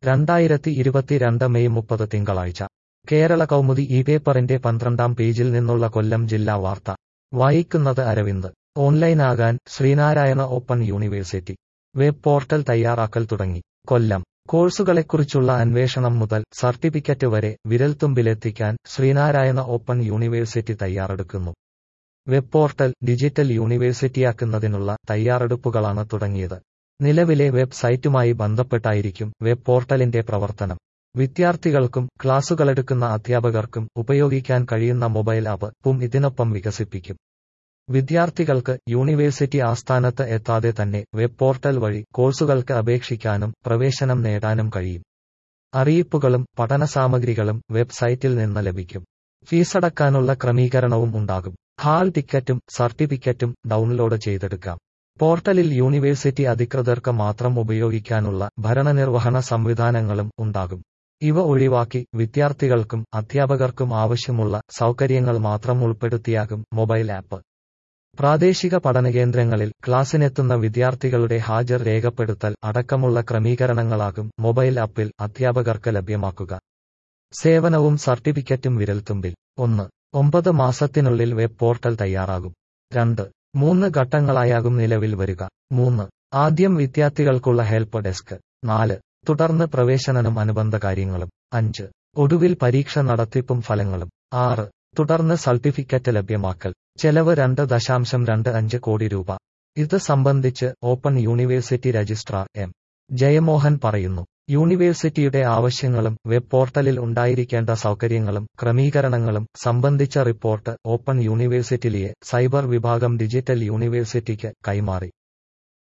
രണ്ടായിരത്തി ഇരുപത്തിരണ്ട് മെയ് മുപ്പത് തിങ്കളാഴ്ച കേരള കൗമുദി ഈ പേപ്പറിന്റെ പന്ത്രണ്ടാം പേജിൽ നിന്നുള്ള കൊല്ലം ജില്ലാ വാർത്ത വായിക്കുന്നത് അരവിന്ദ് ഓൺലൈനാകാൻ Sreenarayana open university web portal തയ്യാറാക്കൽ തുടങ്ങി കൊല്ലം കോഴ്സുകളെക്കുറിച്ചുള്ള അന്വേഷണം മുതൽ സർട്ടിഫിക്കറ്റ് വരെ വിരൽത്തുമ്പിലെത്തിക്കാൻ ശ്രീനാരായണ ഓപ്പൺ യൂണിവേഴ്സിറ്റി തയ്യാറെടുക്കുന്നു വെബ് പോർട്ടൽ ഡിജിറ്റൽ യൂണിവേഴ്സിറ്റിയാക്കുന്നതിനുള്ള തയ്യാറെടുപ്പുകളാണ് തുടങ്ങിയത് നിലവിലെ വെബ് സൈറ്റുമായി ബന്ധപ്പെട്ടായിരിക്കും വെബ് പോർട്ടലിന്റെ പ്രവർത്തനം വിദ്യാർത്ഥികൾക്കും ക്ലാസുകളെടുക്കുന്ന അധ്യാപകർക്കും ഉപയോഗിക്കാൻ കഴിയുന്ന മൊബൈൽ ആപ്പ് പും ഇതിനൊപ്പം വികസിപ്പിക്കും വിദ്യാർത്ഥികൾക്ക് യൂണിവേഴ്സിറ്റി ആസ്ഥാനത്ത് എത്താതെ തന്നെ വെബ് പോർട്ടൽ വഴി കോഴ്സുകൾക്ക് അപേക്ഷിക്കാനും പ്രവേശനം നേടാനും കഴിയും അറിയിപ്പുകളും പഠനസാമഗ്രികളും വെബ്സൈറ്റിൽ നിന്ന് ലഭിക്കും ഫീസടക്കാനുള്ള ക്രമീകരണവും ഉണ്ടാകും ഹാൾ ടിക്കറ്റും സർട്ടിഫിക്കറ്റും ഡൗൺലോഡ് ചെയ്തെടുക്കാം പോർട്ടലിൽ യൂണിവേഴ്സിറ്റി അധികൃതർക്ക് മാത്രം ഉപയോഗിക്കാനുള്ള ഭരണനിർവഹണ സംവിധാനങ്ങളും ഉണ്ടാകും ഇവ ഒഴിവാക്കി വിദ്യാർത്ഥികൾക്കും അധ്യാപകർക്കും ആവശ്യമുള്ള സൗകര്യങ്ങൾ മാത്രം ഉൾപ്പെടുത്തിയാകും മൊബൈൽ ആപ്പ് പ്രാദേശിക പഠനകേന്ദ്രങ്ങളിൽ ക്ലാസ്സിനെത്തുന്ന വിദ്യാർത്ഥികളുടെ ഹാജർ രേഖപ്പെടുത്തൽ അടക്കമുള്ള ക്രമീകരണങ്ങളാകും മൊബൈൽ ആപ്പിൽ അധ്യാപകർക്ക് ലഭ്യമാക്കുക സേവനവും സർട്ടിഫിക്കറ്റും വിരൽത്തുമ്പിൽ ഒന്ന് ഒമ്പത് മാസത്തിനുള്ളിൽ വെബ് പോർട്ടൽ തയ്യാറാകും രണ്ട് മൂന്ന് ഘട്ടങ്ങളായാകും നിലവിൽ വരിക മൂന്ന് ആദ്യം വിദ്യാർത്ഥികൾക്കുള്ള ഹെൽപ്പ് ഡെസ്ക് നാല് തുടർന്ന് പ്രവേശനനും അനുബന്ധ കാര്യങ്ങളും അഞ്ച് ഒടുവിൽ പരീക്ഷ നടത്തിപ്പും ഫലങ്ങളും ആറ് തുടർന്ന് സർട്ടിഫിക്കറ്റ് ലഭ്യമാക്കൽ ചെലവ് രണ്ട് ദശാംശം രണ്ട് അഞ്ച് കോടി രൂപ ഇത് സംബന്ധിച്ച് open university registrar M Jayamohan പറയുന്നു യൂണിവേഴ്സിറ്റിയുടെ ആവശ്യങ്ങളും വെബ് പോർട്ടലിൽ ഉണ്ടായിരിക്കേണ്ട സൗകര്യങ്ങളും ക്രമീകരണങ്ങളും സംബന്ധിച്ച റിപ്പോർട്ട് ഓപ്പൺ യൂണിവേഴ്സിറ്റിയിലെ സൈബർ വിഭാഗം ഡിജിറ്റൽ യൂണിവേഴ്സിറ്റിക്ക് കൈമാറി